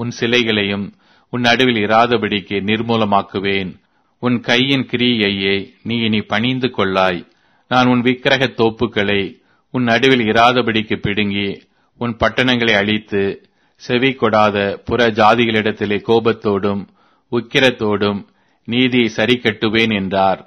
உன் சிலைகளையும் உன் நடுவில் இராதபடிக்கு நிர்மூலமாக்குவேன் உன் கையின் கிரியையே நீ இனி பணிந்து கொள்ளாய் நான் உன் விக்கிரக தோப்புகளை உன் நடுவில் இராதபடிக்கு பிடுங்கி உன் பட்டணங்களை அழித்து செவி கொடாத புற ஜாதிகளிடத்திலே கோபத்தோடும் உக்கிரத்தோடும் நீதியை சரி கட்டுவேன் என்றார்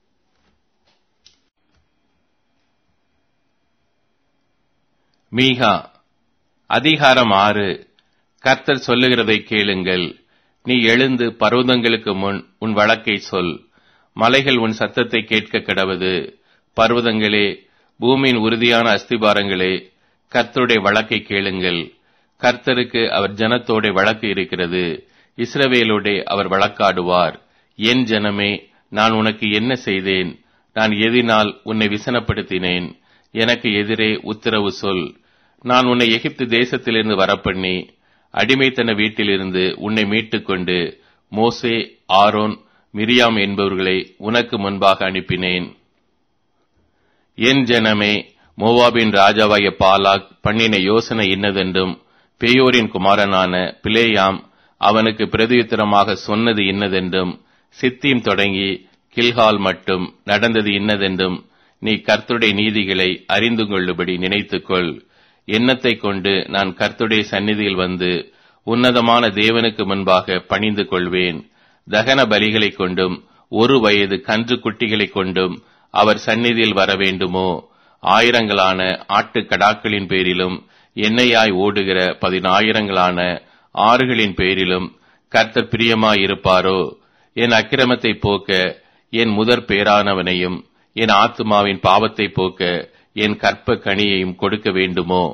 மீகா அதிகாரம் ஆறு கர்த்தர் சொல்லுகிறதை கேளுங்கள் நீ எழுந்து பர்வதங்களுக்கு முன் உன் வழக்கை சொல் மலைகள் உன் சத்தத்தை கேட்க கிடவது பர்வதங்களே பூமியின் உறுதியான அஸ்திபாரங்களே கர்த்தருடைய வழக்கை கேளுங்கள் கர்த்தருக்கு அவர் ஜனத்தோட வழக்கு இருக்கிறது இஸ்ரவேலோடே அவர் வழக்காடுவார் என் ஜனமே நான் உனக்கு என்ன செய்தேன் நான் எதினால் உன்னை விசனப்படுத்தினேன் எனக்கு எதிரே உத்தரவு சொல் நான் உன்னை எகிப்து தேசத்திலிருந்து வரப்பண்ணி அடிமைத்தன வீட்டிலிருந்து உன்னை மீட்டுக்கொண்டு மோசே ஆரோன் மிரியாம் என்பவர்களை உனக்கு முன்பாக அனுப்பினேன் என் ஜனமே மோவாபின் ராஜாவாய பாலாக் பண்ணின யோசனை இன்னதென்றும் பேயோரின் குமாரனான பிளேயாம் அவனுக்கு பிரதியுத்தரமாக சொன்னது இன்னதென்றும் சித்தீம் தொடங்கி கில்ஹால் மட்டும் நடந்தது இன்னதென்றும் நீ கர்த்துடைய நீதிகளை அறிந்து கொள்ளுபடி நினைத்துக்கொள் எண்ணத்தை கொண்டு நான் கர்த்துடைய சந்நிதியில் வந்து உன்னதமான தேவனுக்கு முன்பாக பணிந்து கொள்வேன் தகன பலிகளைக் கொண்டும் ஒரு வயது கன்று குட்டிகளைக் கொண்டும் அவர் சந்நிதியில் வர வேண்டுமோ ஆயிரங்களான ஆட்டுக் கடாக்களின் பேரிலும் எண்ணெயாய் ஓடுகிற பதினாயிரங்களான ஆறுகளின் பேரிலும் கர்த்தர் பிரியமாயிருப்பாரோ என் அக்கிரமத்தை போக்க என் முதற் பேரானவனையும் என் ஆத்துமாவின் பாவத்தை போக்க என் கற்ப கனியையும் கொடுக்க வேண்டுமோ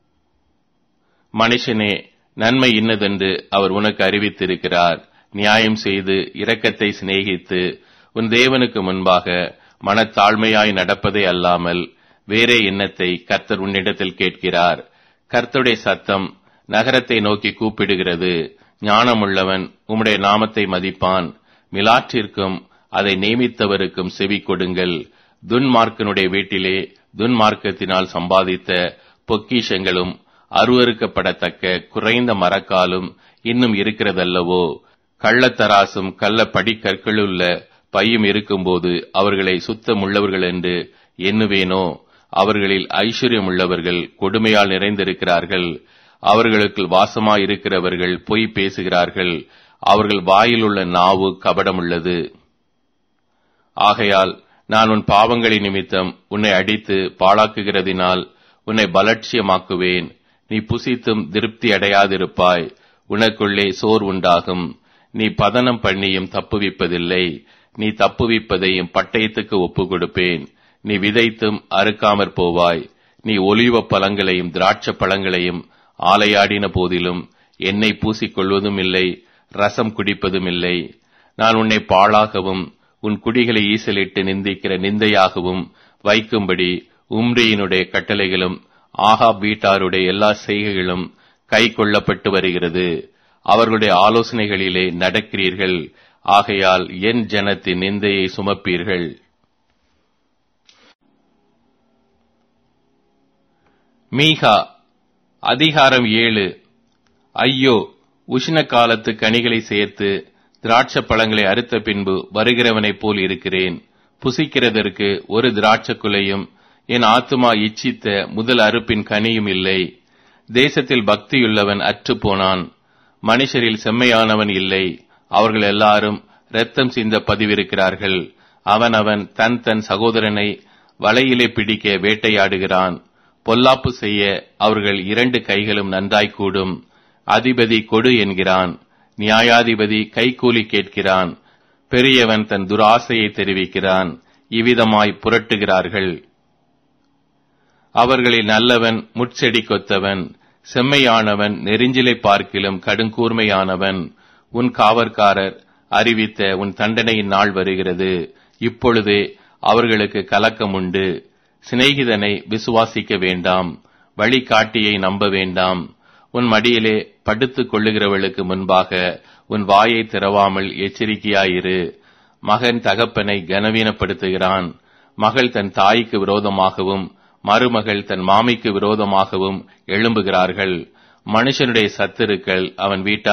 மனுஷனே நன்மை இன்னதென்று அவர் உனக்கு அறிவித்திருக்கிறார் நியாயம் செய்து இரக்கத்தை சிநேகித்து உன் தேவனுக்கு முன்பாக மனத்தாழ்மையாய் நடப்பதே அல்லாமல் வேறே எண்ணத்தை கர்த்தர் உன்னிடத்தில் கேட்கிறார் கர்த்தருடைய சத்தம் நகரத்தை நோக்கி கூப்பிடுகிறது ஞானமுள்ளவன் உம்முடைய நாமத்தை மதிப்பான் மிலாற்றிற்கும் அதை நியமித்தவருக்கும் செவி கொடுங்கள் துன்மார்க்கனுடைய வீட்டிலே துன்மார்க்கத்தினால் சம்பாதித்த பொக்கிஷங்களும் அருவறுக்கப்படத்தக்க குறைந்த மரக்காலும் இன்னும் இருக்கிறதல்லவோ கள்ளத்தராசும் கள்ள படிக்கற்களுள்ள பையும் இருக்கும்போது அவர்களை சுத்தமுள்ளவர்கள் என்று எண்ணுவேனோ அவர்களில் ஐஸ்வர்யம் உள்ளவர்கள் கொடுமையால் நிறைந்திருக்கிறார்கள் அவர்களுக்கு வாசமாயிருக்கிறவர்கள் பொய் பேசுகிறார்கள் அவர்கள் வாயிலுள்ள நாவு கபடமுள்ளது ஆகையால் நான் உன் பாவங்களின் நிமித்தம் உன்னை அடித்து பாழாக்குகிறதினால் உன்னை பலட்சியமாக்குவேன் நீ புசித்தும் திருப்தி அடையாதிருப்பாய் உனக்குள்ளே சோர் உண்டாகும் நீ பதனம் பண்ணியும் தப்புவிப்பதில்லை நீ தப்புவிப்பதையும் பட்டயத்துக்கு ஒப்பு கொடுப்பேன் நீ விதைத்தும் அறுக்காமற் போவாய் நீ ஒலிவ பழங்களையும் திராட்சை பழங்களையும் ஆலையாடின போதிலும் எண்ணெய் பூசிக்கொள்வதும் இல்லை ரசம் குடிப்பதும் இல்லை நான் உன்னை பாழாகவும் உன் குடிகளை ஈசலிட்டு நிந்திக்கிற நிந்தையாகவும் வைக்கும்படி உம்ரியினுடைய கட்டளைகளும் ஆகாப் வீட்டாருடைய எல்லா செய்கைகளும் கை கொள்ளப்பட்டு வருகிறது அவர்களுடைய ஆலோசனைகளிலே நடக்கிறீர்கள் ஆகையால் என் ஜனத்தின் நிந்தையை சுமப்பீர்கள் மீகா அதிகாரம் ஏழு ஐயோ உஷ்ண காலத்து கனிகளை சேர்த்து திராட்சை பழங்களை அறுத்த பின்பு வருகிறவனைப் போல் இருக்கிறேன் புசிக்கிறதற்கு ஒரு திராட்சை குலையும் என் ஆத்துமா இச்சித்த முதல் அறுப்பின் கனியும் இல்லை தேசத்தில் பக்தியுள்ளவன் அற்று போனான் மனுஷரில் செம்மையானவன் இல்லை அவர்கள் எல்லாரும் இரத்தம் சிந்த பதிவிருக்கிறார்கள் அவன் அவன் தன் தன் சகோதரனை வலையிலே பிடிக்க வேட்டையாடுகிறான் பொல்லாப்பு செய்ய அவர்கள் இரண்டு கைகளும் நன்றாய்க்கூடும் அதிபதி கொடு என்கிறான் நியாயாதிபதி கைகூலி கேட்கிறான் பெரியவன் தன் துராசையை தெரிவிக்கிறான் இவ்விதமாய் புரட்டுகிறார்கள் அவர்களில் நல்லவன் முட்செடி கொத்தவன் செம்மையானவன் நெறிஞ்சிலை பார்க்கிலும் கடுங்கூர்மையானவன் உன் காவற்காரர் அறிவித்த உன் தண்டனையின் நாள் வருகிறது இப்பொழுதே அவர்களுக்கு கலக்கம் உண்டு சிநேகிதனை விசுவாசிக்க வேண்டாம் வழிகாட்டியை நம்ப வேண்டாம் உன் மடியிலே படுத்துக் கொள்ளுகிறவளுக்கு முன்பாக உன் வாயை திறவாமல் எச்சரிக்கையாயிரு மகன் தகப்பனை கனவீனப்படுத்துகிறான் மகள் தன் தாய்க்கு விரோதமாகவும் மருமகள் தன் மாமிக்கு விரோதமாகவும் எழும்புகிறார்கள் மனுஷனுடைய சத்துருக்கள் அவன் வீட்டார்